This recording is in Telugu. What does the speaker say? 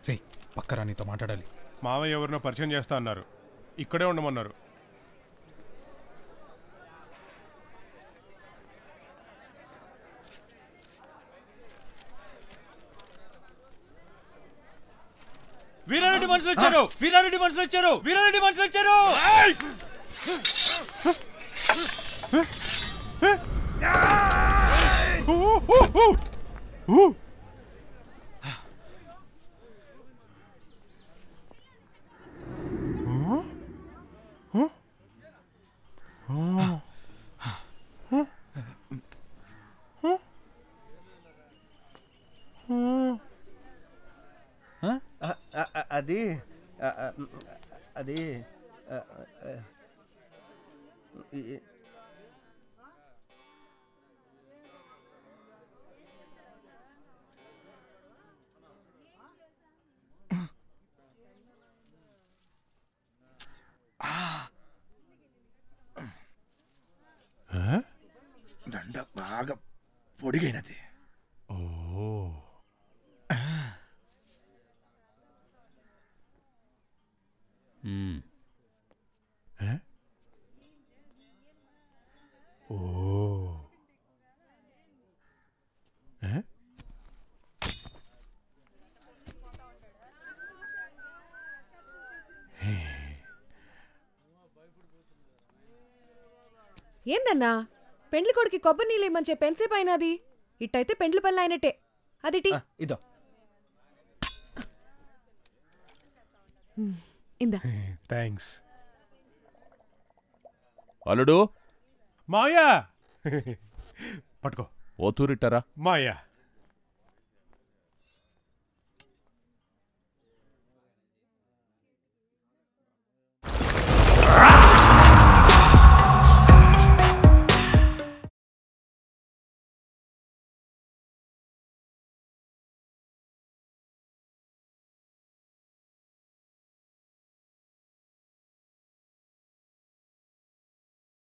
రే పక్కరా నీతో మాట్లాడాలి మావయ్య ఎవరినో పరిచయం చేస్తా అన్నారు ఇక్కడే ఉండమన్నారు వీరారెడ్డి మనుషులు వచ్చారు వీరారెడ్డి మనుషులు వచ్చారు వీరారెడ్డి మనుషులు వచ్చారు అ- అ- అ- అది అ- అ- అది అ- అ- ఈ- దండ బాగా పొడిగైనది ఓ మ్మ్. ఏ? ఓ ఏ? ఏందన్నా పెండ్లి కొడుకి కొబ్బరి నీళ్ళేమని చెప్పి ఎంతసేపు అయినది ఇట్టయితే పెండ్లి పనులు అయినట్టే అది టీ ఆ, ఇదో ఇందా థ్యాంక్స్ అల్లుడు మాయా పట్టుకో ఓతూరిట్టరా మాయా